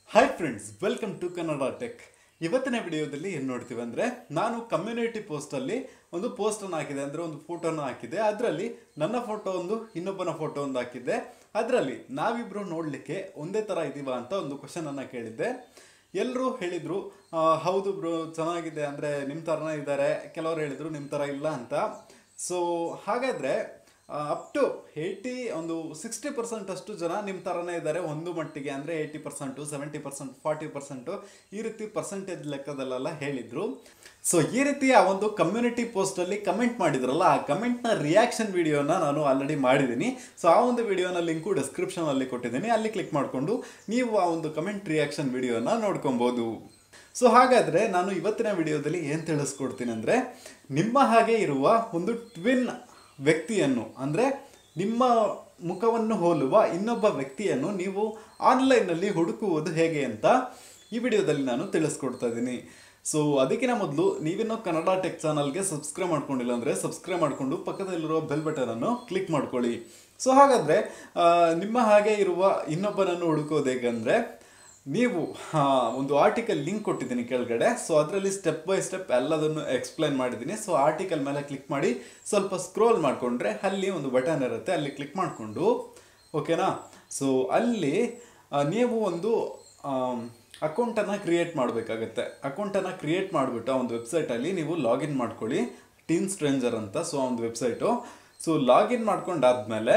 hi friends welcome to Kannada tech ಇವತ್ತಿನ ವಿಡಿಯೋದಲ್ಲಿ ಏನು ನೋಡ್ತೀವಿ ಅಂದರೆ ನಾನು ಕಮ್ಯುನಿಟಿ ಪೋಸ್ಟಲ್ಲಿ ಒಂದು ಪೋಸ್ಟನ್ನು ಹಾಕಿದೆ ಅಂದರೆ ಒಂದು ಫೋಟೋನ ಹಾಕಿದೆ ಅದರಲ್ಲಿ ನನ್ನ ಫೋಟೋ ಒಂದು ಇನ್ನೊಬ್ಬನ ಫೋಟೋ ಒಂದು ಹಾಕಿದ್ದೆ ಅದರಲ್ಲಿ ನಾವಿಬ್ರು ನೋಡಲಿಕ್ಕೆ ಒಂದೇ ಥರ ಇದ್ದೀವಾ ಅಂತ ಒಂದು ಕ್ವಶನನ್ನು ಕೇಳಿದ್ದೆ ಎಲ್ಲರೂ ಹೇಳಿದರು ಹೌದು ಬ್ರೋ ಚೆನ್ನಾಗಿದೆ ಅಂದರೆ ನಿಮ್ಮ ಥರನೇ ಇದ್ದಾರೆ ಕೆಲವರು ಹೇಳಿದರು ನಿಮ್ಮ ಥರ ಇಲ್ಲ ಅಂತ ಸೊ ಹಾಗಾದರೆ ಅಪ್ ಟು ಏಯ್ಟಿ ಒಂದು ಸಿಕ್ಸ್ಟಿ ಪರ್ಸೆಂಟ್ ಅಷ್ಟು ಜನ ನಿಮ್ಮ ಥರನೇ ಇದ್ದಾರೆ ಒಂದು ಮಟ್ಟಿಗೆ ಅಂದರೆ eighty percent seventy percent forty percent ಈ ರೀತಿ ಪರ್ಸೆಂಟೇಜ್ ಲೆಕ್ಕದಲ್ಲೆಲ್ಲ ಹೇಳಿದರು ಸೊ ಈ ರೀತಿ ಆ ಒಂದು ಕಮ್ಯುನಿಟಿ ಪೋಸ್ಟಲ್ಲಿ ಕಮೆಂಟ್ ಮಾಡಿದ್ರಲ್ಲ ಆ ಕಮೆಂಟ್ನ ರಿಯಾಕ್ಷನ್ ವಿಡಿಯೋನ ನಾನು ಆಲ್ರೆಡಿ ಮಾಡಿದ್ದೀನಿ ಸೊ ಆ ಒಂದು ವಿಡಿಯೋನ ಲಿಂಕು ಡಿಸ್ಕ್ರಿಪ್ಷನಲ್ಲಿ ಕೊಟ್ಟಿದ್ದೀನಿ ಅಲ್ಲಿ ಕ್ಲಿಕ್ ಮಾಡಿಕೊಂಡು ನೀವು ಆ ಒಂದು ಕಮೆಂಟ್ ರಿಯಾಕ್ಷನ್ ವಿಡಿಯೋನ ನೋಡ್ಕೊಬೋದು ಸೊ ಹಾಗಾದರೆ ನಾನು ಇವತ್ತಿನ ವಿಡಿಯೋದಲ್ಲಿ ಏನು ತಿಳಿಸ್ಕೊಡ್ತೀನಿ ಅಂದರೆ ನಿಮ್ಮ ಹಾಗೆ ಇರುವ ಒಂದು ಟ್ವಿನ್ ವ್ಯಕ್ತಿಯನ್ನು ಅಂದರೆ ನಿಮ್ಮ ಮುಖವನ್ನು ಹೋಲುವ ಇನ್ನೊಬ್ಬ ವ್ಯಕ್ತಿಯನ್ನು ನೀವು ಆನ್ಲೈನಲ್ಲಿ ಹುಡುಕುವುದು ಹೇಗೆ ಅಂತ ಈ ವಿಡಿಯೋದಲ್ಲಿ ನಾನು ತಿಳಿಸ್ಕೊಡ್ತಾ ಇದ್ದೀನಿ ಸೊ ಅದಕ್ಕಿಂತ ಮೊದಲು ನೀವಿನ್ನೂ ಕನ್ನಡ ಟೆಕ್ ಚಾನಲ್ಗೆ ಸಬ್ಸ್ಕ್ರೈಬ್ ಮಾಡ್ಕೊಂಡಿಲ್ಲ ಅಂದರೆ ಸಬ್ಸ್ಕ್ರೈಬ್ ಮಾಡಿಕೊಂಡು ಪಕ್ಕದಲ್ಲಿರೋ ಬೆಲ್ ಬಟನನ್ನು ಕ್ಲಿಕ್ ಮಾಡ್ಕೊಳ್ಳಿ ಸೊ ಹಾಗಾದರೆ ನಿಮ್ಮ ಹಾಗೆ ಇರುವ ಇನ್ನೊಬ್ಬನನ್ನು ಹುಡುಕೋದು ಹೇಗಂದರೆ ನೀವು ಆ, ಒಂದು ಆರ್ಟಿಕಲ್ ಲಿಂಕ್ ಕೊಟ್ಟಿದ್ದೀನಿ ಕೆಳಗಡೆ ಸೊ ಅದರಲ್ಲಿ ಸ್ಟೆಪ್ ಬೈ ಸ್ಟೆಪ್ ಎಲ್ಲದನ್ನು ಎಕ್ಸ್ಪ್ಲೈನ್ ಮಾಡಿದ್ದೀನಿ ಸೊ ಆರ್ಟಿಕಲ್ ಮೇಲೆ ಕ್ಲಿಕ್ ಮಾಡಿ ಸ್ವಲ್ಪ ಸ್ಕ್ರೋಲ್ ಮಾಡಿಕೊಂಡ್ರೆ ಅಲ್ಲಿ ಒಂದು ಬಟನ್ ಇರುತ್ತೆ ಅಲ್ಲಿ ಕ್ಲಿಕ್ ಮಾಡಿಕೊಂಡು ಓಕೆನಾ ಸೊ ಅಲ್ಲಿ ಆ, ನೀವು ಒಂದು ಅಕೌಂಟನ್ನು ಕ್ರಿಯೇಟ್ ಮಾಡಬೇಕಾಗತ್ತೆ ಅಕೌಂಟನ್ನು ಕ್ರಿಯೇಟ್ ಮಾಡಿಬಿಟ್ಟು ಆ ಒಂದು ವೆಬ್ಸೈಟಲ್ಲಿ ನೀವು ಲಾಗಿನ್ ಮಾಡ್ಕೊಳ್ಳಿ ಟೀನ್ ಸ್ಟ್ರೇಂಜರ್ ಅಂತ ಸೊ ಆ ಒಂದು ವೆಬ್ಸೈಟು ಸೊ ಲಾಗಿನ್ ಮಾಡ್ಕೊಂಡಾದ್ಮೇಲೆ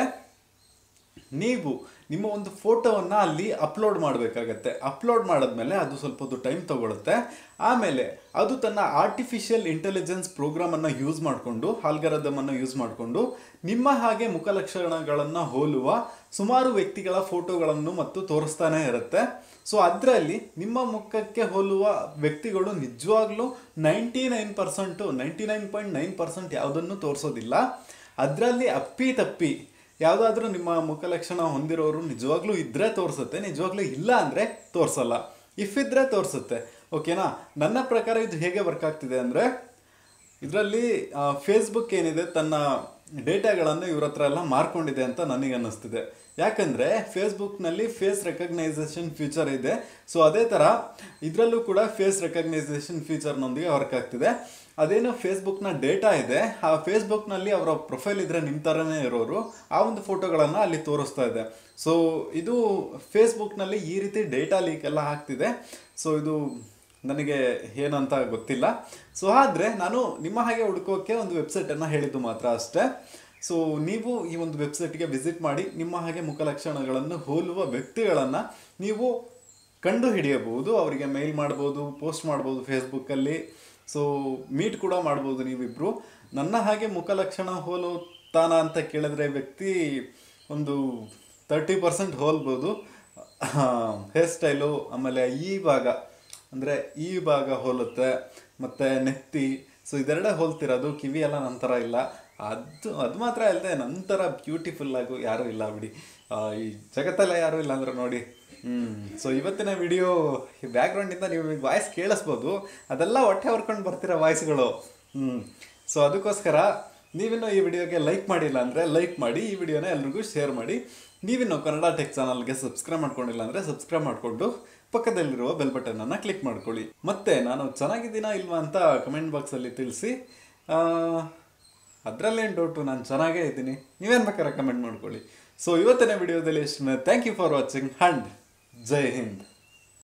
ನೀವು ನಿಮ್ಮ ಒಂದು ಫೋಟೋವನ್ನು ಅಲ್ಲಿ ಅಪ್ಲೋಡ್ ಮಾಡಬೇಕಾಗತ್ತೆ ಅಪ್ಲೋಡ್ ಮಾಡಿದ್ಮೇಲೆ ಅದು ಸ್ವಲ್ಪ ಹೊತ್ತು ಟೈಮ್ ತಗೊಳುತ್ತೆ ಆಮೇಲೆ ಅದು ತನ್ನ ಆರ್ಟಿಫಿಷಿಯಲ್ ಇಂಟೆಲಿಜೆನ್ಸ್ ಪ್ರೋಗ್ರಾಮನ್ನು ಯೂಸ್ ಮಾಡಿಕೊಂಡು ಅನ್ನು ಯೂಸ್ ಮಾಡಿಕೊಂಡು ನಿಮ್ಮ ಹಾಗೆ ಮುಖಲಕ್ಷಣಗಳನ್ನು ಹೋಲುವ ಸುಮಾರು ವ್ಯಕ್ತಿಗಳ ಫೋಟೋಗಳನ್ನು ಮತ್ತು ತೋರಿಸ್ತಾನೆ ಇರುತ್ತೆ ಸೊ ಅದರಲ್ಲಿ ನಿಮ್ಮ ಮುಖಕ್ಕೆ ಹೋಲುವ ವ್ಯಕ್ತಿಗಳು ನಿಜವಾಗ್ಲೂ ninety nine percent ninety nine point nine percent ಯಾವುದನ್ನು ತೋರಿಸೋದಿಲ್ಲ ಅದರಲ್ಲಿ ಅಪ್ಪಿ ತಪ್ಪಿ ಯಾವುದಾದ್ರೂ ನಿಮ್ಮ ಮುಖಲಕ್ಷಣ ಹೊಂದಿರೋರು ನಿಜವಾಗ್ಲೂ ಇದ್ರೆ ತೋರಿಸುತ್ತೆ ನಿಜವಾಗ್ಲೂ ಇಲ್ಲ ಅಂದರೆ ತೋರಿಸಲ್ಲ ಇಫ್ ಇದ್ರೆ ತೋರಿಸುತ್ತೆ ಓಕೆನಾ ನನ್ನ ಪ್ರಕಾರ ಇದು ಹೇಗೆ ವರ್ಕ್ ಆಗ್ತಿದೆ ಅಂದರೆ ಇದರಲ್ಲಿ ಫೇಸ್ಬುಕ್ ಏನಿದೆ ತನ್ನ ಡೇಟಾಗಳನ್ನು ಇವ್ರ ಹತ್ರ ಎಲ್ಲ ಮಾರ್ಕೊಂಡಿದೆ ಅಂತ ನನಗೆ ಅನ್ನಿಸ್ತಿದೆ ಯಾಕಂದರೆ ಫೇಸ್ಬುಕ್ನಲ್ಲಿ ಫೇಸ್ ರೆಕಗ್ನೈಸೇಷನ್ ಫೀಚರ್ ಇದೆ ಸೊ ಅದೇ ಥರ ಇದರಲ್ಲೂ ಕೂಡ ಫೇಸ್ ರೆಕಗ್ನೈಸೇಷನ್ ಫೀಚರ್ನೊಂದಿಗೆ ವರ್ಕ್ ಆಗ್ತಿದೆ ಅದೇನು ಫೇಸ್ಬುಕ್ನ ಡೇಟಾ ಇದೆ ಆ ಫೇಸ್ಬುಕ್ನಲ್ಲಿ ಅವರ ಪ್ರೊಫೈಲ್ ಇದ್ದರೆ ನಿಮ್ಮ ಥರನೇ ಇರೋರು ಆ ಒಂದು ಫೋಟೋಗಳನ್ನು ಅಲ್ಲಿ ತೋರಿಸ್ತಾ ಇದೆ ಸೊ ಇದು ಫೇಸ್ಬುಕ್ನಲ್ಲಿ ಈ ರೀತಿ ಡೇಟಾ ಲೀಕ್ ಎಲ್ಲ ಆಗ್ತಿದೆ ಸೊ ಇದು ನನಗೆ ಏನಂತ ಗೊತ್ತಿಲ್ಲ ಸೊ ಆದರೆ ನಾನು ನಿಮ್ಮ ಹಾಗೆ ಹುಡುಕೋಕ್ಕೆ ಒಂದು ವೆಬ್ಸೈಟನ್ನು ಹೇಳಿದ್ದು ಮಾತ್ರ ಅಷ್ಟೇ ಸೊ ನೀವು ಈ ಒಂದು ವೆಬ್ಸೈಟ್ಗೆ ವಿಸಿಟ್ ಮಾಡಿ ನಿಮ್ಮ ಹಾಗೆ ಮುಖಲಕ್ಷಣಗಳನ್ನು ಹೋಲುವ ವ್ಯಕ್ತಿಗಳನ್ನು ನೀವು ಕಂಡು ಹಿಡಿಯಬಹುದು ಅವರಿಗೆ ಮೇಲ್ ಮಾಡ್ಬೋದು ಪೋಸ್ಟ್ ಮಾಡ್ಬೋದು ಫೇಸ್ಬುಕ್ಕಲ್ಲಿ ಸೊ ಮೀಟ್ ಕೂಡ ಮಾಡ್ಬೋದು ನೀವಿಬ್ಬರು ನನ್ನ ಹಾಗೆ ಮುಖಲಕ್ಷಣ ಹೋಲುತ್ತಾನ ಅಂತ ಕೇಳಿದ್ರೆ ವ್ಯಕ್ತಿ ಒಂದು ತರ್ಟಿ ಪರ್ಸೆಂಟ್ ಹೋಲ್ಬೋದು ಹೇರ್ ಸ್ಟೈಲು ಆಮೇಲೆ ಈ ಭಾಗ ಅಂದರೆ ಈ ಭಾಗ ಹೋಲುತ್ತೆ ಮತ್ತು ನೆತ್ತಿ ಸೊ ಇದೆರಡೇ ಹೋಲ್ತಿರೋದು ಕಿವಿ ಎಲ್ಲ ನಂತರ ಇಲ್ಲ ಅದು ಅದು ಮಾತ್ರ ಅಲ್ಲದೆ ನಂತರ ಬ್ಯೂಟಿಫುಲ್ ಆಗು ಯಾರೂ ಇಲ್ಲ ಬಿಡಿ ಆ, ಈ ಜಗತ್ತಲ್ಲೇ ಯಾರೂ ಇಲ್ಲ ಅಂದ್ರೆ ನೋಡಿ ಹ್ಞೂ ಸೊ ಇವತ್ತಿನ ವಿಡಿಯೋ ಬ್ಯಾಕ್ಗ್ರೌಂಡಿಂದ ನೀವು ವಾಯ್ಸ್ ಕೇಳಿಸ್ಬೋದು ಅದೆಲ್ಲ ಹೊಟ್ಟೆ ಹೊರ್ಕೊಂಡು ಬರ್ತಿರೋ ವಾಯ್ಸ್ಗಳು ಹ್ಞೂ ಸೊ ಅದಕ್ಕೋಸ್ಕರ ನೀವಿನ್ನೂ ಈ ವಿಡಿಯೋಗೆ ಲೈಕ್ ಮಾಡಿಲ್ಲ ಅಂದರೆ ಲೈಕ್ ಮಾಡಿ ಈ ವಿಡಿಯೋನ ಎಲ್ರಿಗೂ ಶೇರ್ ಮಾಡಿ ನೀವಿನ್ನು ಕನ್ನಡ ಟೆಕ್ ಚಾನಲ್ಗೆ ಸಬ್ಸ್ಕ್ರೈಬ್ ಮಾಡ್ಕೊಂಡಿಲ್ಲ ಅಂದರೆ ಸಬ್ಸ್ಕ್ರೈಬ್ ಮಾಡಿಕೊಂಡು ಪಕ್ಕದಲ್ಲಿರುವ ಬೆಲ್ ಬಟನನ್ನು ಕ್ಲಿಕ್ ಮಾಡ್ಕೊಳ್ಳಿ ಮತ್ತೆ ನಾನು ಚೆನ್ನಾಗಿದ್ದೀನಾ ಇಲ್ವಾ ಅಂತ ಕಮೆಂಟ್ ಬಾಕ್ಸಲ್ಲಿ ತಿಳಿಸಿ ಅದರಲ್ಲೇನು ಡೌಟು ನಾನು ಚೆನ್ನಾಗೇ ಇದ್ದೀನಿ ನೀವೇನು ಬೇಕಾದ್ರೆ ಕಮೆಂಟ್ ಮಾಡ್ಕೊಳ್ಳಿ ಸೊ ಇವತ್ತಿನ ವಿಡಿಯೋದಲ್ಲಿ ಎಷ್ಟು thank you for watching and Jai Hind